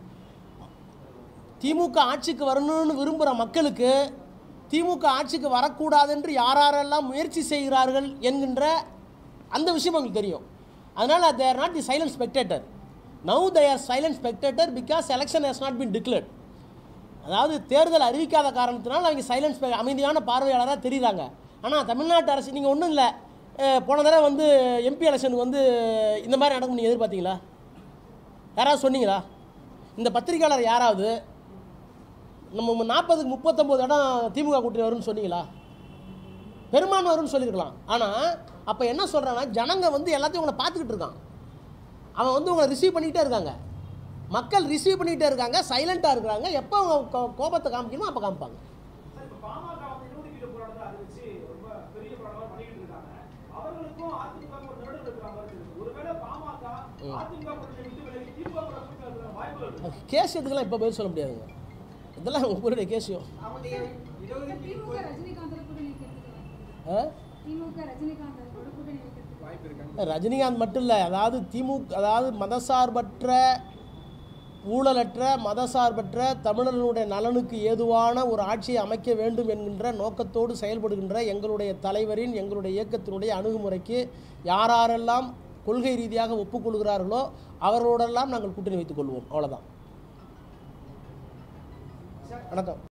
திமுக ஆட்சிக்கு வரணும்னு விரும்புகிற மக்களுக்கு திமுக ஆட்சிக்கு வரக்கூடாது என்று யாரெல்லாம் முயற்சி செய்கிறார்கள் என்கின்ற அந்த விஷயம் அவங்களுக்கு தெரியும் அதனால் they're not the silent spectator now they are silent spectator because election has not been declared அதாவது தேர்தல் அறிவிக்காத காரணத்தினால் அவங்க சைலன்ஸ் அமைதியான பார்வையாளராக தெரியுறாங்க ஆனால் தமிழ்நாட்டு அரசு நீங்கள் ஒன்றும் இல்லை போன தடவை வந்து எம்பி எலெக்ஷனுக்கு வந்து இந்த மாதிரி நடக்கும் நீங்கள் எதிர்பார்த்தீங்களா யாராவது சொன்னீங்களா இந்த பத்திரிக்கையாளர் யாராவது நம்ம நாற்பதுக்கு முப்பத்தொம்போது இடம் திமுக கூட்டணி வரும்னு சொன்னீங்களா பெரும்பான்மை வரும்னு சொல்லியிருக்கலாம் ஆனால் அப்போ என்ன சொல்கிறான்னா ஜனங்க வந்து எல்லாத்தையும் உங்களை பார்த்துக்கிட்டு இருக்கான் அவன் வந்து உங்களை ரிசீவ் பண்ணிக்கிட்டே இருக்காங்க மக்கள் ரிசீவ் பண்ணிக்கிட்டே இருக்காங்க சைலண்ட்டாக இருக்கிறாங்க எப்போ அவங்க கோ- கோபத்தை காமிக்கணுமோ அப்போ காமிப்பாங்க சார், இப்ப பாமக வந்து இடஒதுக்கீடு போராட்டத்தை அறிவிச்சு ரொம்ப பெரிய போராட்டமா பண்ணிக்கிட்டு இருக்காங்க. அவர்களுக்கும் அதிமுக க்கும் ஒரு நடுவில் இருக்கிற மாதிரி இருக்கு. ஒருவேளை பாமக அதிமுக கூட்டணியை விட்டு விலகி திமுக கூட கூட்டணி இருக்கிற வாய்ப்புகள் இருக்கு. கேஸ் இதுக்கெல்லாம் இப்போ பதில் சொல்ல முடியாதுங்க இதெல்லாம் உங்களுடைய கேஸையும் அவங்களுடைய இடஒதுக்கீடு திமுக ரஜினிகாந்தோட கூட்டணி வைக்கிறதுக்கு வாய்ப்பு ஆ? இருக்கா? திமுக ரஜினிகாந்த் அவர்களோட கூட்டணி வைக்கிறதுக்கு வாய்ப்பு ரஜினிகாந்த் மட்டும் இல்லை அதாவது திமுக அதாவது மதசார்பற்ற ஊழலற்ற மதசார்பற்ற தமிழர்களுடைய நலனுக்கு ஏதுவான ஒரு ஆட்சியை அமைக்க வேண்டும் என்கின்ற நோக்கத்தோடு செயல்படுகின்ற எங்களுடைய தலைவரின் எங்களுடைய இயக்கத்தினுடைய அணுகுமுறைக்கு யாரெல்லாம் கொள்கை ரீதியாக ஒப்புக்கொள்கிறார்களோ அவர்களோடெல்லாம் நாங்கள் கூட்டணி வைத்துக் கொள்வோம் அவ்வளோதான் வணக்கம்